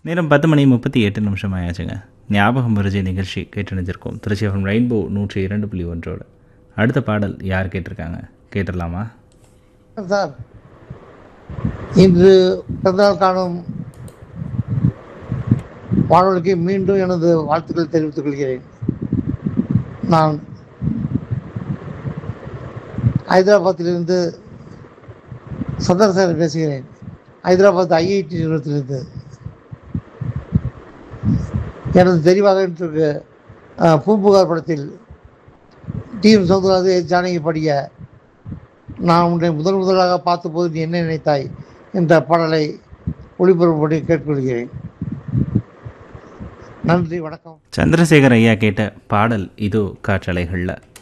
நேரம் பத்து மணி முப்பத்தி எட்டு நிமிஷம் ஆயாச்சுங்க ஞாபகம் மருஜி நிகழ்ச்சி கேட்டணிஞ்சிருக்கோம் திருச்சி எஃப்எம் ரெயின்போ நூற்றி இரண்டு புள்ளி ஒன்றோடு அடுத்த பாடல் யார் கேட்டிருக்காங்க கேட்டுடலாமா சார் இன்று பிறந்தநாள் காணும் வானொலிக்கு மீண்டும் எனது வாழ்த்துக்களை தெரிவித்துக் கொள்கிறேன் நான் ஹைதராபாத்திலிருந்து சந்திரசேகர் பேசுகிறேன் ஹைதராபாத் ஐஐடி நிறுவனத்திலிருந்து எனது தெரிவாக இன்று அஹ், பூம்புகார் படத்தில் டிஎம் சௌந்தரராஜ் எஸ். ஜானகி படிய நான் உன்னை முதல் முதலாக பார்த்தபோது நீ என்ன நினைத்தாய் என்ற பாடலை ஒளிபரப்பும்படி கேட்டுக்கொள்கிறேன் நன்றி வணக்கம் சந்திரசேகர் ஐயா கேட்ட பாடல் இதோ காற்றலைகளில்